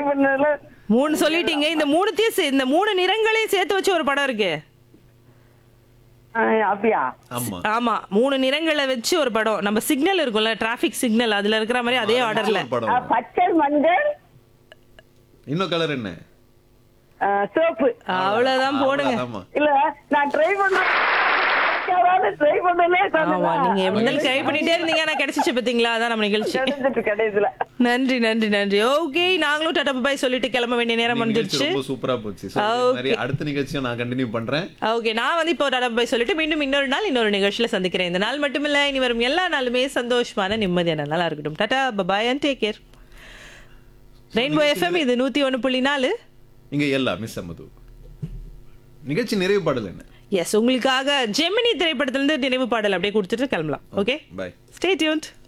பண்ணதுல மூணு சொல்லிட்டீங்க இந்த மூணுத்தையும் சே- இந்த மூணு நிறங்களையும் சேர்த்து வச்சு ஒரு படம் இருக்கு ஆ, அப்படியா ஆமா ஆமா மூணு நிறங்களை வச்சு ஒரு படம் நம்ம சிக்னல் இருக்கும்ல டிராபிக் சிக்னல் அதுல இருக்கிற மாதிரி அதே ஆர்டர்ல ஒரு படம் ஆ, பச்சை மஞ்சள் இன்னும் கலர் என்ன ஆ, சிவப்பு அவ்வளவுதான் போடுங்க ஆமா இல்ல நான் ட்ரை பண்ணேன் ட்ரை பண்ணலே ஆமா நீங்க எப்படி இருந்தாலும் ட்ரை பண்ணிட்டே இருந்தீங்க ஆனா கிடைச்சிச்சு பாத்தீங்களா அதான் நம்ம நிகழ்ச்சி கிடைச்சிட்டு கடைசியில நன்றி நன்றி நன்றி ஓகே நாங்களும் டாடா பாய் சொல்லிட்டு கிளம்ப வேண்டிய நேரம் இந்த நிகழ்ச்சி வந்துருச்சு ரொம்ப சூப்பரா போச்சு So, ஆ, இதே மாதிரி okay. அடுத்த நிகழ்ச்சியும் நான் கண்டினியூ பண்றேன் ஓகே நான் வந்து இப்போ டாடா பாய் சொல்லிட்டு மீண்டும் இன்னொரு நாள் இன்னொரு நிகழ்ச்சியில சந்திக்கிறேன் இந்த நாள் மட்டுமில்ல இனி வரும் எல்லா நாளுமே சந்தோஷமான நிம்மதியான நாளா இருக்கட்டும் tata bye and take care rainbow FM இது நூத்தி ஒண்ணு புள்ளி நாலு இங்க எல்லா மிஸ் அம்மது நிகழ்ச்சி நிறைவு பாடல் என்ன எஸ் உங்களுக்காக ஜெமினி திரைப்படத்திலிருந்து நினைவு பாடல் அப்படியே கொடுத்துட்டு கிளம்பலாம் ஓகே பாய் ஸ்டே டியூன்ட்